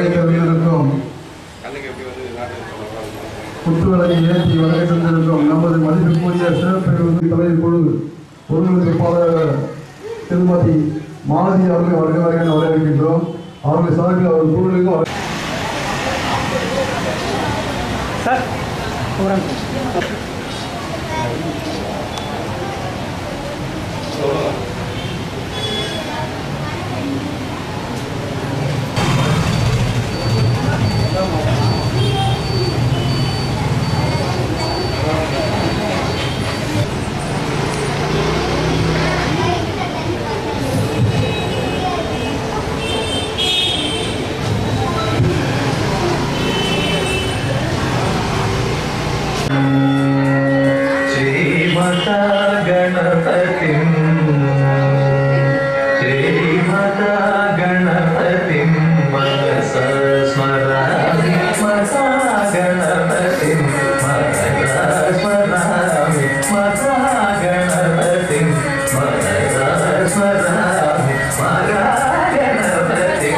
படைத்த வீரருக்கும் குத்துவிளக்கை ஏற்றி வழங்கை தந்திருக்கும் நமது மதிப்புக்குரிய சிறப்பு தலைவர் குழு பொருளுக்கு திருமதி மாலதி அவர்களை வருக வருக என வரவேற்கின்றோம் அவர்கள் சார்பில் அவர் குழுவிற்கும் வர- சார் ஒரு श्रीमता गणपतिम् श्रीमता गणपतिं मनसा स्मरामि मता गणपतिं मनसा स्मरामि मता गणपतिं मनसा स्मरामि मरा गणपतिं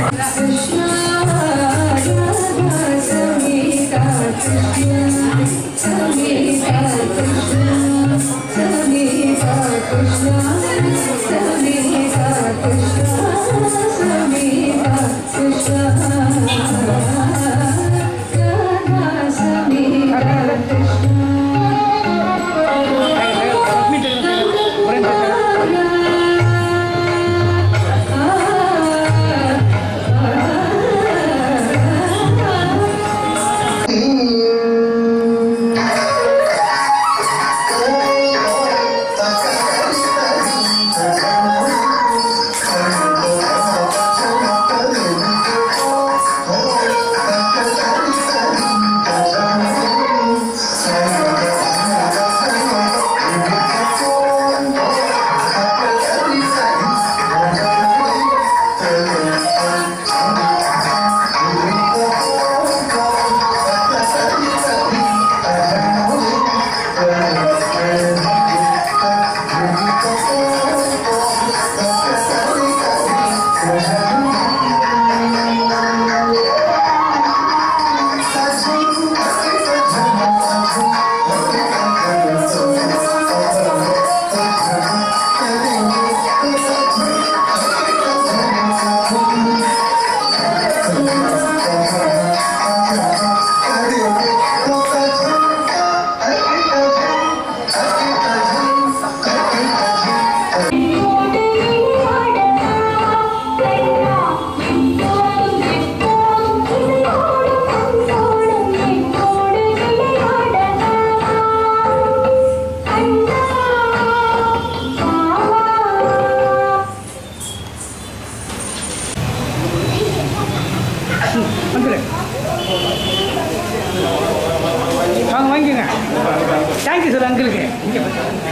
வந்துடு வாங்க வாங்கிக்கோங்க தேங்க்யூ சார் அங்கிளுக்கு இங்கே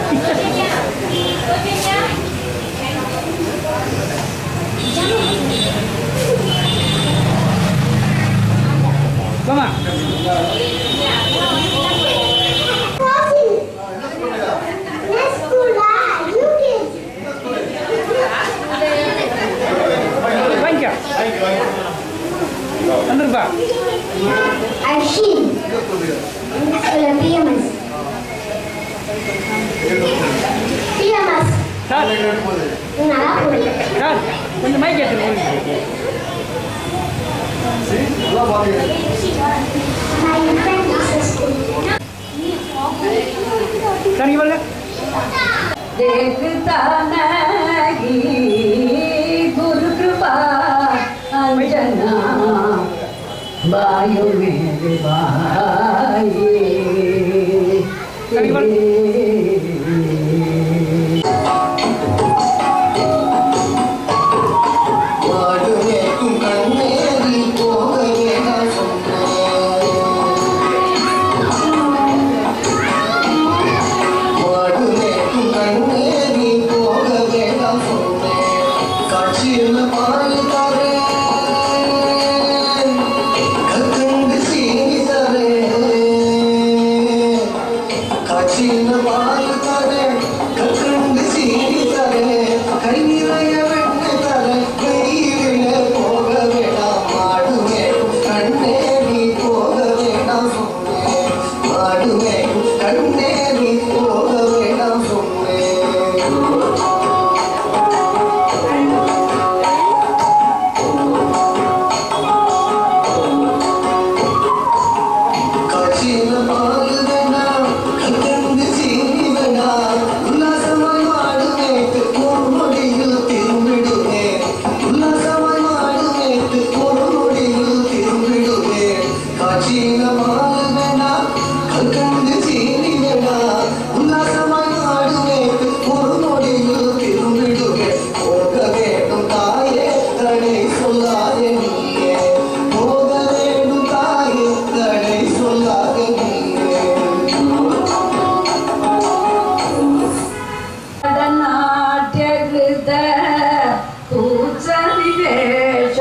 வாமா வாங்கிக்கோ வந்துருப்பா Arshin. Sekolah PMS. PMS. Sir Nggak apa sir கொஞ்சம் மைக் எடுத்துருங்க My friend is a school. Sir இங்கே பாருங்க देखता नहीं गुरु कृपा अंजना वायु मेरे भाई வாடுவேக்கும் கண்ணேறி போகையே நான் வாடுவேக்கும் கண்ணேறி போகவே நான் சொன்னேன் காட்சியில் பாடி தரேன் கற்கண்டு சீனி தரேன்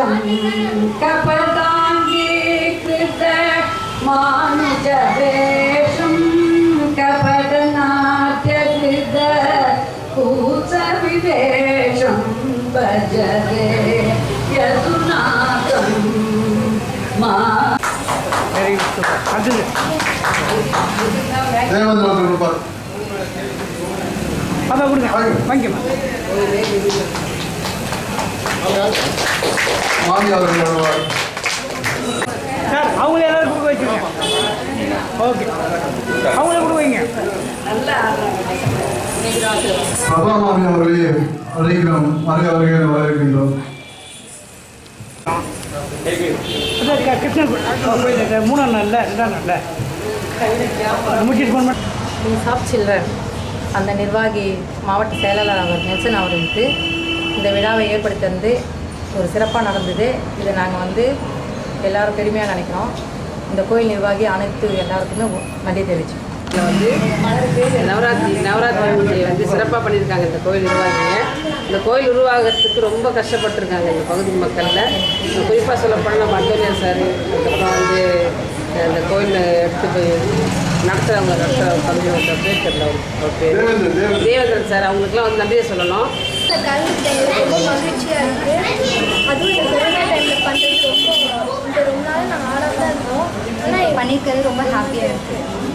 कपटाङ्गीकृत मानुजवेषं कपटनाट्यकृत कूचविवेशं भजते यदुनाथं मा வெரி குட் சூப்பர் அடுத்தது தேவேந்திர அவர்கள் கொடுப்பார் பாப்பா கொடுங்க வாங்கிக்கம்மா மாமி அவர்கள் வருவார் சார் அவங்களே எல்லாரும் கொடுக்க வச்சுருங்க ஓகே அவங்களே கொடுக்க வைங்க பிரபா மாமி அவர்களே அழைக்கிறோம் வருக வருக என வரவேற்கின்றோம் அதான் க- கிருஷ்ணன் கோ- கோயில் மூணாம் நாளில் ரெண்டாம் நாளில் முடிச்சுட்டு ஃபோன் பண்ண மீன்ஸ் ஆஃப் சில்ட்ரன் அந்த நிர்வாகி மாவட்ட செயலாளர் அவர் நெல்சன் அவர்களுக்கு இந்த விழாவை ஏற்படுத்தி ஒரு சிறப்பாக நடந்தது இதை நாங்கள் வந்து எல்லாரும் பெருமையாக நினைக்கிறோம் இந்த கோயில் நிர்வாகி அனைத்து எல்லாருக்குமே நன்றி தெரிவிச்சோம் இதில் வந்து நவராத்திரி நவராத்திரி பூஜையை வந்து சிறப்பாக பண்ணியிருக்காங்க இந்த கோயில் நிர்வாகிங்க இந்த கோயில் உருவாகிறதுக்கு ரொம்ப கஷ்டப்பட்டிருக்காங்க இந்த பகுதி மக்களில் குறிப்பாக சொல்லப்போனால் நம்ம அந்தோனியார் சார் அதுக்கப்புறம் வந்து அஹ், இந்த கோயிலை எடுத்து போய் நடத்துகிறவங்க நடத்துகிற தம்பி ஒருத்தர் பேர் தெரியல அவர் அவர் பேர் தேவேந்திர தேவேந்திர தேவேந்திரன் சார் அவங்களுக்குலாம் வந்து நன்றியை சொல்லணும் இந்த கல்வி ரொம்ப மகிழ்ச்சியாக இருக்குது அதுவும் இந்த கொரோனா டைமில் பண்ணுறது ரொம்ப இந்த ரொம்ப நாள் நாங்கள் ஆடாம தான் இருந்தோம் ஆனால் பண்ணியிருக்கிறது ரொம்ப ஹாப்பியாக இருக்குது